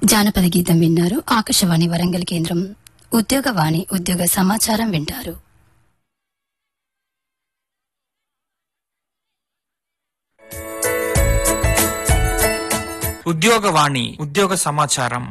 జానపద గీతం విన్నారు ఆకాశవాణి వరంగల్ కేంద్రం ఉద్యోగవాణి ఉద్యోగ సమాచారం వింటారు ఉద్యోగవాణి ఉద్యోగ సమాచారం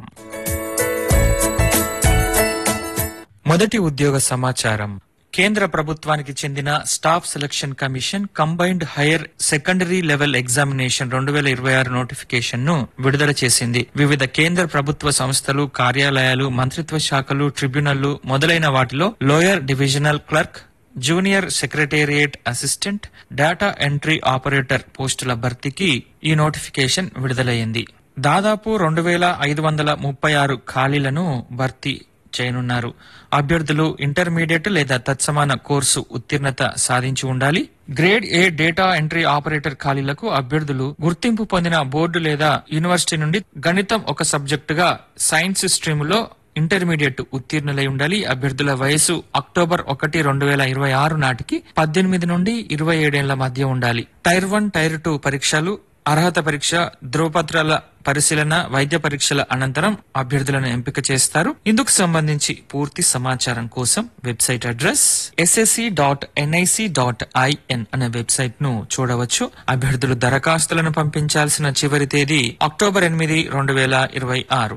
మొదటి ఉద్యోగ సమాచారం కేంద్ర ప్రభుత్వానికి చెందిన staff selection commission combined higher secondary level examination రెండు వేల ఇరవై ఆరు నోటిఫికేషన్ ను విడుదల చేసింది వివిధ కేంద్ర ప్రభుత్వ సంస్థలు కార్యాలయాలు మంత్రిత్వ శాఖలు ట్రిబ్యునళ్లు మొదలైన వాటిలో lower divisional clerk junior secretariat assistant data entry operator పోస్టుల భర్తీకి ఈ నోటిఫికేషన్ విడుదలైంది దాదాపు రెండు వేల ఐదు వందల ముప్పై ఆరు ఖాళీలను భర్తీ చేయనున్నారు అభ్యర్థులు ఇంటర్మీడియట్ లేదా తత్సమాన కోర్సు ఉత్తీర్ణత సాధించి ఉండాలి grade A data entry operator ఖాళీలకు అభ్యర్థులు గుర్తింపు పొందిన బోర్డు లేదా యూనివర్సిటీ నుండి గణితం ఒక సబ్జెక్టుగా సైన్స్ స్ట్రీములో ఇంటర్మీడియట్ ఉత్తీర్ణులై ఉండాలి అభ్యర్థుల వయసు అక్టోబర్ ఒకటి రెండు వేల ఇరవై ఆరు నాటికి పద్దెనిమిది నుండి ఇరవై ఏడేళ్ల మధ్య ఉండాలి టైర్ వన్ టైర్ టూ పరీక్షలు అర్హత పరీక్ష ధ్రువపత్రాల పరిశీలన వైద్య పరీక్షల అనంతరం అభ్యర్థులను ఎంపిక చేస్తారు ఇందుకు సంబంధించి పూర్తి సమాచారం కోసం website address SSC dot NIC dot IN అనే వెబ్సైట్ ను చూడవచ్చు అభ్యర్థులు దరఖాస్తులను పంపించాల్సిన చివరి తేదీ అక్టోబర్ ఎనిమిది రెండు వేల ఇరవై ఆరు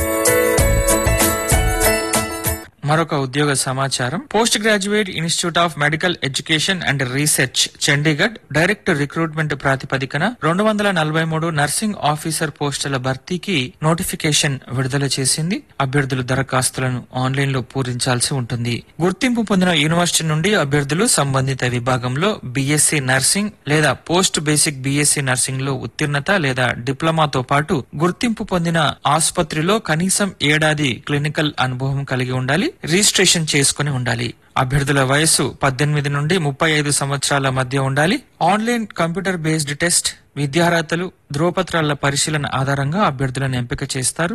మరొక ఉద్యోగ సమాచారం post graduate institute of medical education and research Chandigarh direct recruitment ప్రాతిపదికన రెండు వందల నలభై మూడు నర్సింగ్ ఆఫీసర్ పోస్టుల భర్తీకి నోటిఫికేషన్ విడుదల చేసింది అభ్యర్థులు దరఖాస్తులను ఆన్లైన్ లో పూరించాల్సి ఉంటుంది గుర్తింపు పొందిన యూనివర్సిటీ నుండి అభ్యర్థులు సంబంధిత విభాగంలో బీఎస్సీ నర్సింగ్ లేదా పోస్ట్ బేసిక్ బీఎస్సీ నర్సింగ్ లో ఉత్తీర్ణత లేదా డిప్లొమాతో పాటు గుర్తింపు పొందిన ఆసుపత్రిలో కనీసం ఏడాది క్లినికల్ అనుభవం కలిగి ఉండాలి రిజిస్ట్రేషన్ చేసుకుని ఉండాలి అభ్యర్థుల వయసు పద్దెనిమిది నుండి ముప్పై ఐదు సంవత్సరాల మధ్య ఉండాలి ఆన్లైన్ కంప్యూటర్ బేస్డ్ టెస్ట్ విద్యార్హతలు ధ్రువపత్రాల పరిశీలన ఆధారంగా అభ్యర్థులను ఎంపిక చేస్తారు